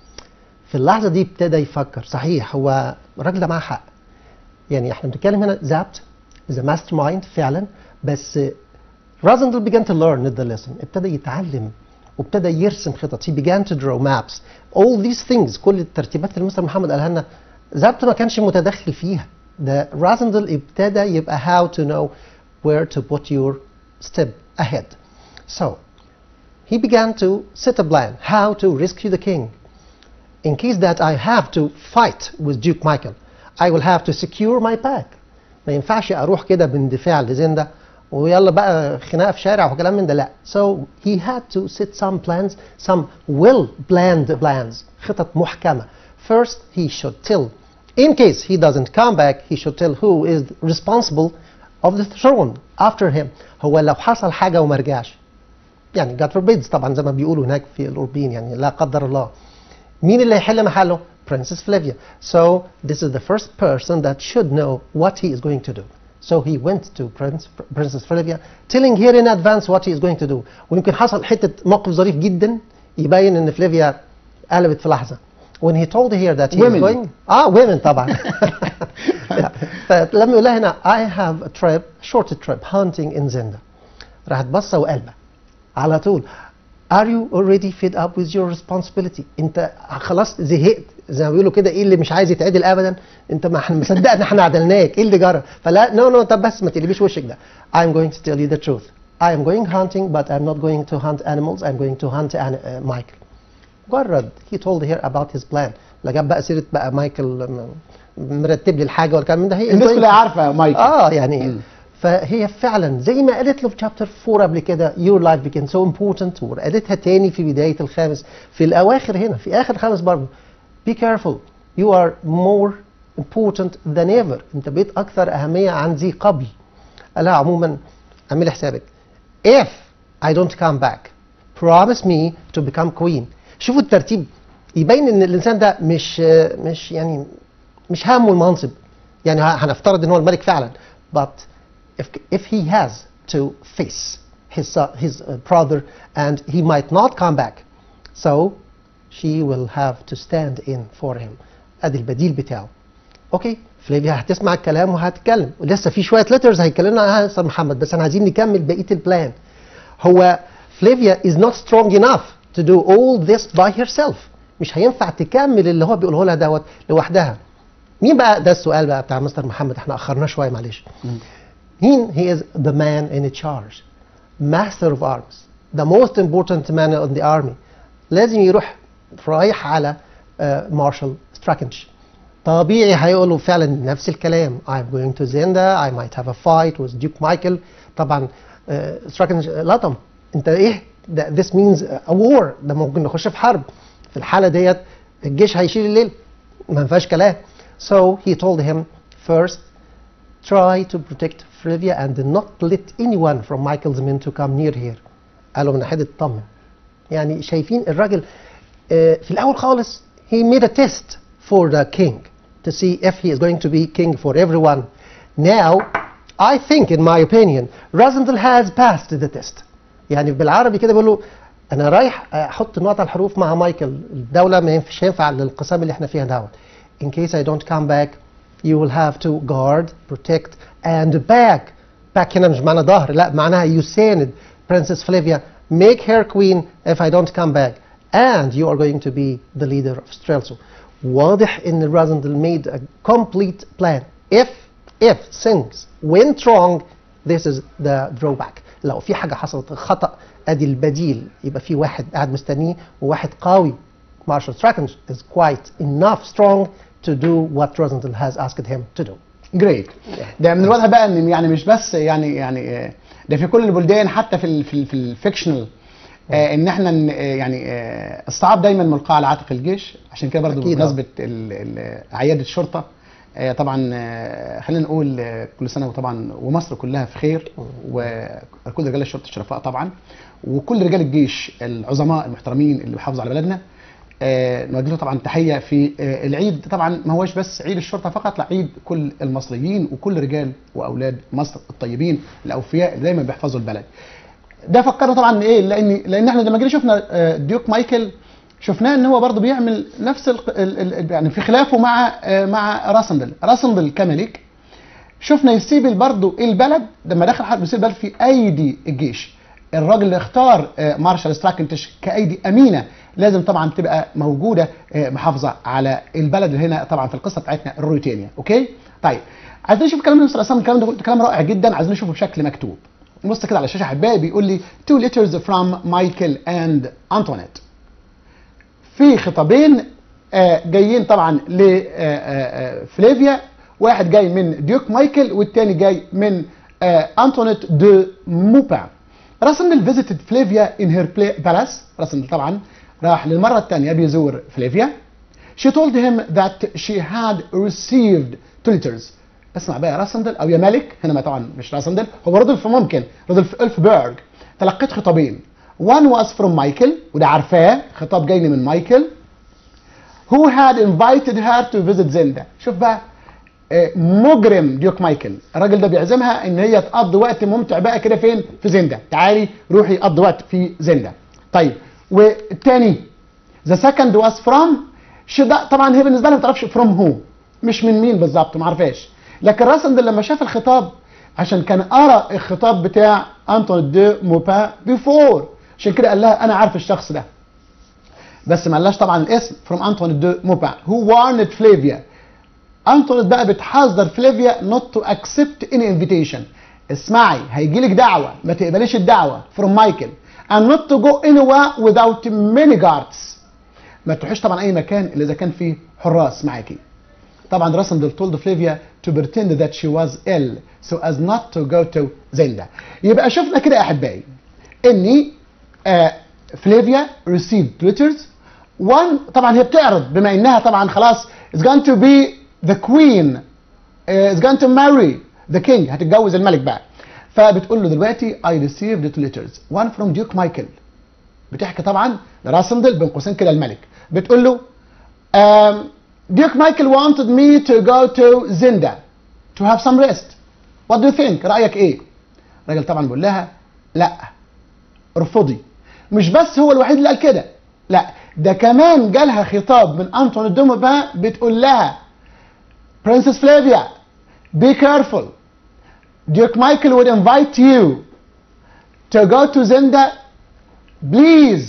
في اللحظه دي ابتدى يفكر صحيح هو الراجل ده معاه حق يعني احنا بنتكلم هنا زابت is a mastermind فعلا بس رازندل began to learn the lesson ابتدى يتعلم وابتدى يرسم خطط he began to draw maps all these things كل الترتيبات اللي مستر محمد قالها لنا زابت ما كانش متدخل فيها ده رازندل ابتدى يبقى how to know where to put your step ahead so he began to set a plan how to rescue the king in case that I have to fight with Duke Michael I will have to secure my pack ما ينفعش اروح كده باندفاع لزندا ويلا بقى خناقه في شارع وكلام من ده لا so he had to set some plans some well planned plans خطط محكمه first he should tell in case he doesn't come back he should tell who is responsible of the throne after him هو لو حصل حاجه وما رجعش يعني God forbids طبعا زي ما بيقولوا هناك في الاوروبيين يعني لا قدر الله مين اللي هيحل محله؟ Princess Flavia. So this is the first person that should know what he is going to do. So he went to Prince, Princess Flavia telling her in advance what he is going to do. ويمكن حصل حتة موقف ظريف جدا يبين ان فليفيا قلبت في لحظة. When he told her that he Women. is going اه women طبعا فلما يقول لها هنا I have a trip short trip hunting in Zenda راحت باصة وقلبة على طول Are you already fed up with your responsibility؟ أنت خلاص زهقت زي ما بيقولوا كده إيه اللي مش عايز يتعدل أبدا؟ أنت ما احنا مصدق إن احنا عدلناك، إيه اللي جرى؟ فلا نو نو طب بس ما تقلبيش وشك ده. I'm going to tell you the truth. I am going hunting but I'm not going to hunt animals. I'm going to hunt an, uh, Michael. مجرد he told her about his plan. لا جاب بقى سيرة بقى مايكل م- مرتب لي الحاجة والكلام من ده هي الناس كلها عارفه مايكل اه يعني مم. فهي فعلا زي ما قالت له في شابتر 4 قبل كده your life became so important وقالتها تاني في بدايه الخامس في الاواخر هنا في اخر خامس برضه be careful you are more important than ever انت بقيت اكثر اهميه عن ذي قبل قالها عموما اعملي حسابك if I don't come back promise me to become queen شوفوا الترتيب يبين ان الانسان ده مش مش يعني مش همه المنصب يعني ه- هنفترض ان هو الملك فعلا but if if he has to face his son, his uh, brother and he might not come back so she will have to stand in for him ادي البديل بتاعه اوكي فليفيا هتسمع الكلام وهتتكلم ولسه في شويه ليترز هيتكلمنا عنها استاذ محمد بس احنا عايزين نكمل بقيه البلان هو فليفيا is not strong enough to do all this by herself مش هينفع تكمل اللي هو بيقوله لها دوت لوحدها مين بقى ده السؤال بقى بتاع مستر محمد احنا اخرناه شويه معلش مين he is the man in charge master of arms the most important man in the army لازم يروح رايح على مارشال ستراكنش طبيعي هيقولوا فعلا نفس الكلام I'm going to Zenda I might have a fight with Duke Michael طبعا ستراكنش لطم انت ايه ده this means a war ده ممكن نخش في حرب في الحاله ديت الجيش هيشيل الليل ما فيهاش كلام so he told him first try to protect Frivia and not let anyone from Michael's men to come near here قالوا من ناحيه اطمن يعني شايفين الراجل آه، في الاول خالص he made a test for the king to see if he is going to be king for everyone now I think in my opinion Rosendal has passed the test يعني بالعربي كده بيقولوا انا رايح احط نقط على الحروف مع مايكل الدوله ما ينفعش ينفع للانقسام اللي احنا فيها دوت in case I don't come back you will have to guard protect and back back هنا مش معنى ظهر لا معناها يساند برنسس فليفيا make her queen if I don't come back and you are going to be the leader of Strelso واضح ان Razendel made a complete plan if if things went wrong this is the drawback لو في حاجة حصلت خطأ ادي البديل يبقى في واحد قاعد مستنيه وواحد قوي Marshall Strachan is quite enough strong to do what Rosendal has asked him to do. جريت ده من الواضح بقى ان يعني مش بس يعني يعني آه، ده في كل البلدان حتى في ال في ال في الفيكشنال آه ان احنا ن- آه، يعني آه الصعاب دايما ملقاه على عاتق الجيش عشان كده برضو أكيد، بمناسبه ال- ال- اعياد الشرطه آه طبعا آه خلينا نقول آه كل سنه وطبعا ومصر كلها في خير وكل رجال الشرطه الشرفاء طبعا وكل رجال الجيش العظماء المحترمين اللي بيحافظوا على بلدنا آه، نوجه له طبعا تحيه في آه، العيد طبعا ما هوش بس عيد الشرطه فقط لا عيد كل المصريين وكل رجال واولاد مصر الطيبين الاوفياء اللي دايما بيحفظوا البلد. ده فكرنا طبعا ايه لان لان احنا لما جينا شفنا آه، ديوك مايكل شفناه ان هو برضه بيعمل نفس ال ال ال يعني في خلافه مع آه، مع راسندل، راسندل كملك شفنا يسيب برضه البلد لما دخل حرب يسيب البلد في ايدي الجيش الراجل اللي اختار آه، مارشال ستراكنتش كايدي امينه لازم طبعا تبقى موجوده آه، محافظه على البلد اللي هنا طبعا في القصه بتاعتنا الروتينيا اوكي طيب عايزين نشوف كلام النبي صلى الله عليه وسلم الكلام ده كلام رائع جدا عايزين نشوفه بشكل مكتوب بص كده على الشاشه احبائي بيقول لي two letters from Michael and Antoinette في خطابين آه، جايين طبعا لفليفيا واحد جاي من ديوك مايكل والتاني جاي من آه، انطونيت دو موبان راسندل فيزيتد فليفيا in her pla- palace راسندل طبعا راح للمره الثانيه بيزور فليفيا She told him that she had received two letters اسمع بقى يا راسندل او يا ملك هنا ما طبعا مش راسندل هو رودولف ممكن رودولف الفبرج تلقيت خطابين one was from مايكل وده عارفاه خطاب جاي لي من مايكل who had invited her to visit زندا شوف بقى آه، مجرم ديوك مايكل الراجل ده بيعزمها ان هي تقضي وقت ممتع بقى كده فين في زندا تعالي روحي قضي وقت في زندا طيب والتاني ذا سكند واز فروم طبعا هي بالنسبه لها ما تعرفش فروم هو مش من مين بالظبط ما عرفاش لكن راسندل لما شاف الخطاب عشان كان قرا الخطاب بتاع انطون دو موبا بيفور عشان كده قال لها انا عارف الشخص ده بس ما قالهاش طبعا الاسم فروم انطون دو موبا هو وارنت فليفيا انطونيت بقى بتحذر فليفيا نوت تو اكسبت اني انفيتيشن اسمعي هيجي لك دعوه ما تقبليش الدعوه فروم مايكل and not to go anywhere without many guards ما تروحيش طبعا اي مكان الا اذا كان فيه حراس معاكي طبعا راسندل told فليفيا to pretend that she was ill so as not to go to زندا يبقى شفنا كده يا احبائي اني آه فليفيا received letters one طبعا هي بتعرض بما انها طبعا خلاص is going to be the queen uh, is going to marry the king هتتجوز الملك بقى فبتقول له دلوقتي I received two letters one from Duke Michael بتحكي طبعا لراسندل بين قوسين كده الملك بتقول له um, Duke Michael wanted me to go to Zinda to have some rest what do you think رأيك ايه الراجل طبعا بيقول لها لا ارفضي مش بس هو الوحيد اللي قال كده لا ده كمان جالها خطاب من انطون الدوموبا بتقول لها Princess Flavia be careful Duke Michael would invite you to go to Zinda please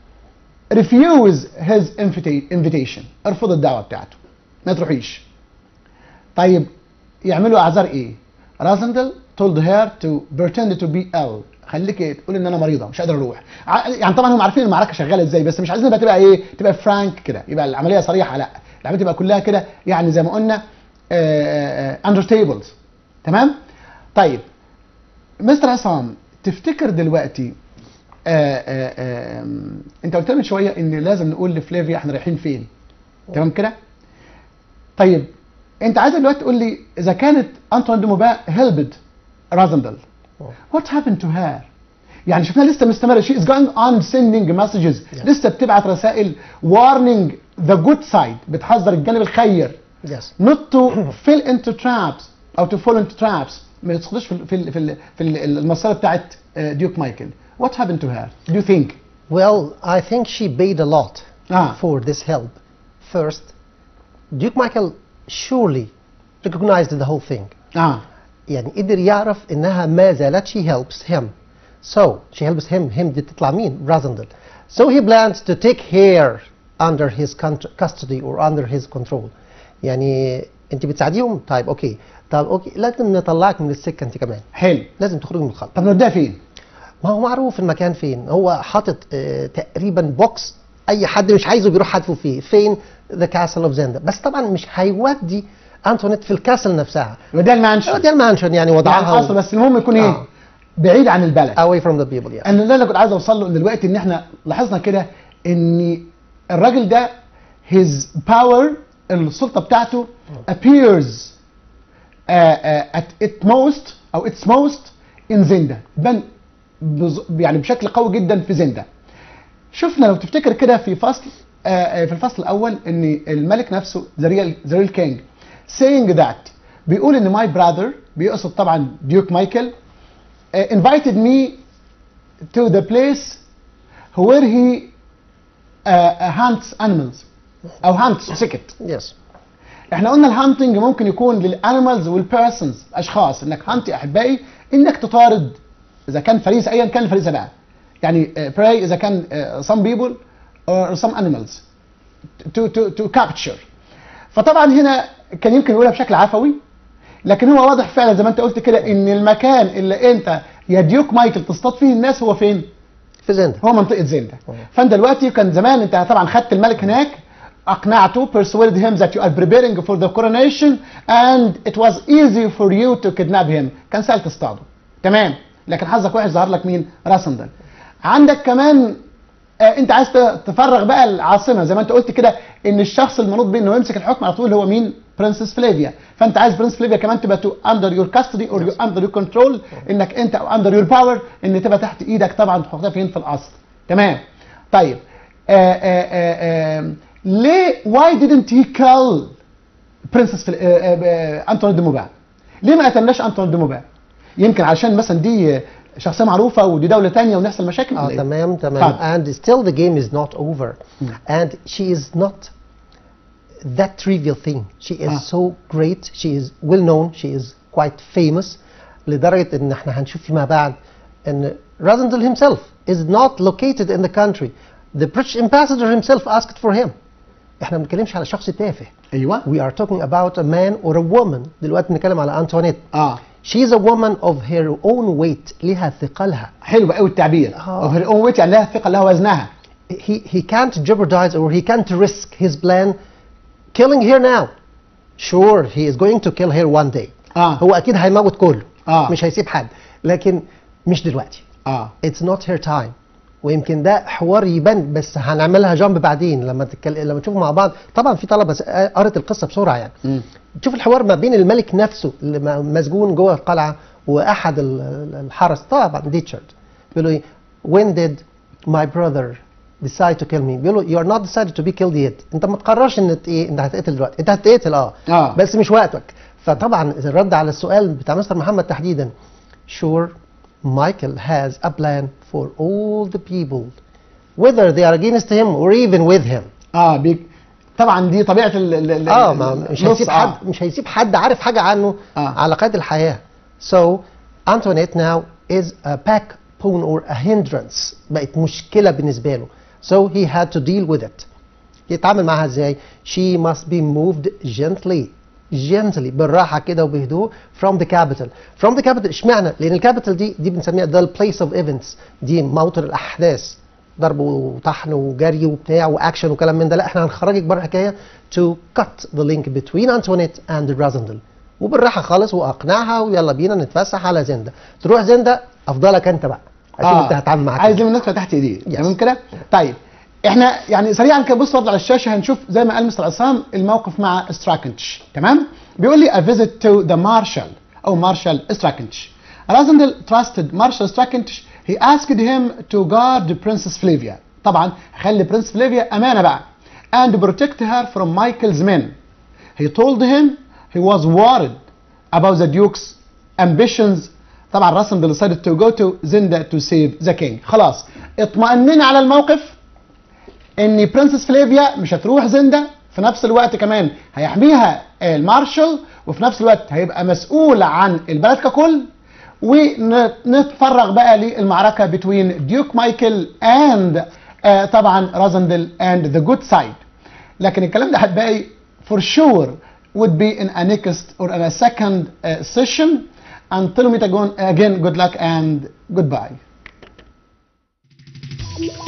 refuse his invita- invitation ارفض الدعوة بتاعته ما تروحيش طيب يعملوا اعذار ايه رازندل told her to pretend to be ill خليك تقول ان انا مريضه مش قادر اروح ع- يعني طبعا هم عارفين المعركه شغاله ازاي بس مش عايزين بقى تبقى ايه تبقى فرانك كده يبقى العمليه صريحه لا العمليه تبقى كلها كده يعني زي ما قلنا اندر تيبلز تمام طيب مستر عصام تفتكر دلوقتي آه آه آه انت قلت لي من شويه ان لازم نقول لفلافيا احنا رايحين فين تمام كده طيب انت عايز دلوقتي تقول لي اذا كانت انطون دي موبا هيلبد رازندل وات هابن تو هير يعني شفناها لسه مستمره شي از جوينج اون سيندينج مسجز لسه بتبعت رسائل وارنينج ذا جود سايد بتحذر الجانب الخير Yes. not to fall into traps او to fall into traps ما تدخلش في ال- في ال- في ال- في ال- المسألة بتاعت ديوك مايكل what happened to her do you think Well, I think she paid a lot Ah. for this help. First, Duke Michael surely recognized the whole thing. اه يعني قدر يعرف انها ما زالت she helps him So she helps him him دي تطلع مين رازندل So he plans to take her under his cont- custody or under his control يعني انت بتساعديهم طيب اوكي طب اوكي لازم نطلعك من السكه انت كمان حلو لازم تخرج من الخلط طب نوديها فين؟ ما هو معروف المكان فين هو حاطط آه تقريبا بوكس اي حد مش عايزه بيروح حادفه فيه فين ذا كاسل اوف زندا بس طبعا مش هيودي انتونيت في الكاسل نفسها نوديها المانشن يوديها المانشن يعني وضعها يعني اصلا بس المهم يكون ايه؟ آه. بعيد عن البلد away from the people yeah. انا ده اللي كنت عايز اوصل له دلوقتي ان احنا لاحظنا كده ان الراجل ده his power السلطه بتاعته appears uh, uh, at its most او its most in زندا بان بز- يعني بشكل قوي جدا في زندا شفنا لو تفتكر كده في فصل آه، آه، في الفصل الاول ان الملك نفسه ذا ريال ذا ريال كينج saying that بيقول ان ماي براذر بيقصد طبعا ديوك مايكل uh, invited me to the place where he uh, uh, hunts animals او hunts سكت yes احنا قلنا الهانتنج ممكن يكون للانيمالز والبيرسونز اشخاص انك هانت يا احبائي انك تطارد اذا كان فريسه ايا كان الفريسه بقى يعني uh, prey اذا كان uh, some people or some animals to to to capture فطبعا هنا كان يمكن يقولها بشكل عفوي لكن هو واضح فعلا زي ما انت قلت كده ان المكان اللي انت يا ديوك مايكل تصطاد فيه الناس هو فين؟ في زندا هو منطقه زندا فانت دلوقتي كان زمان انت طبعا خدت الملك هناك اقنعته persuaded him that you are preparing for the coronation and it was easy for you to kidnap him كان سهل تصطاده تمام لكن حظك وحش ظهر لك مين راسندل عندك كمان آه انت عايز ت- تفرغ بقى العاصمه زي ما انت قلت كده ان الشخص المنوط بيه انه يمسك الحكم على طول هو مين برنسس فليفيا فانت عايز برنسس فليفيا كمان تبقى تو اندر يور كاستدي اور اندر يور كنترول انك انت او اندر يور باور ان تبقى تحت ايدك طبعا تحطها فين في الاصل تمام طيب آه آه آه آه ليه why didn't he kill برنسس فل... آه آه آه انطون دي موبا ليه ما قتلناش انطون دي موبا يمكن عشان مثلا دي آه، شخصية معروفة ودي دولة تانية ونحصل مشاكل اه ولا إيه؟ تمام تمام اتفضل. and still the game is not over and she is not that trivial thing she is آه. so great she is well known she is quite famous لدرجة ان احنا هنشوف فيما بعد ان Rosendal himself is not located in the country the British ambassador himself asked for him احنا ما بنتكلمش على شخص تافه ايوه we are talking about a man or a woman دلوقتي بنتكلم على أنطوانيت اه she is a woman of her own weight ليها ثقلها حلو قوي التعبير آه. of her own weight يعني لها ثقة لها وزنها he, he can't jeopardize or he can't risk his plan killing her now. Sure, he is going to kill her one day. آه. هو أكيد هيموت كله. آه. مش هيسيب حد. لكن مش دلوقتي. اه It's not her time. ويمكن ده حوار يبان بس هنعملها جنب بعدين لما تتكلم لما نشوفه مع بعض طبعا في طلبه س- قرت القصه بسرعه يعني مم. تشوف الحوار ما بين الملك نفسه اللي م- مسجون جوه القلعه واحد ال- ال- الحرس طبعا ديتشارد بيقول له ايه when did my brother decide to kill me بيقول له you are not decided to be killed yet انت ما تقررش ان ت- ايه انت هتقتل دلوقتي انت هتقتل اه آه. بس مش وقتك فطبعا الرد على السؤال بتاع مستر محمد تحديدا sure Michael has a plan for all the people whether they are against him or even with him اه بيك طبعا دي طبيعة ال ال- ال- اه ال- ما مش النص، هيسيب آه. حد مش هيسيب حد عارف حاجه عنه آه. على قيد الحياه so Antoinette now is a backbone or a hindrance بقت مشكله بالنسبه له so he had to deal with it يتعامل معاها ازاي she must be moved gently gently بالراحه كده وبهدوء from the capital from the capital اشمعنى لان الكابيتال دي دي بنسميها the place of events دي موطن الاحداث ضرب وطحن وجري وبتاع واكشن وكلام من ده لا احنا هنخرجك بره الحكايه to cut the link between Antoinette and Rosendal وبالراحه خالص واقنعها ويلا بينا نتفسح على زندا تروح زندا افضلك انت بقى اشوف انت هتعامل معاك عايز إزاي. لما الناس تحت ايديه Yes. تمام كده طيب احنا يعني سريعا كده بص برضه على الشاشه هنشوف زي ما قال مستر عصام الموقف مع ستراكنش تمام بيقول لي a visit to the marshal او مارشال ستراكنش رازندل trusted مارشال ستراكنش he asked him to guard Princess Flavia طبعا خلي برنس فليفيا امانه بقى and protect her from Michael's men he told him he was worried about the duke's ambitions طبعا راسندل decided to go to زندا to save the king خلاص اطمأننا على الموقف ان برنسس فليفيا مش هتروح زندا في نفس الوقت كمان هيحميها المارشال وفي نفس الوقت هيبقى مسؤول عن البلد ككل ونتفرغ بقى للمعركه between ديوك مايكل and آه طبعا رازندل and the good side لكن الكلام ده هتبقى for sure would be in a next or in a second uh, session until we meet again, again good luck and goodbye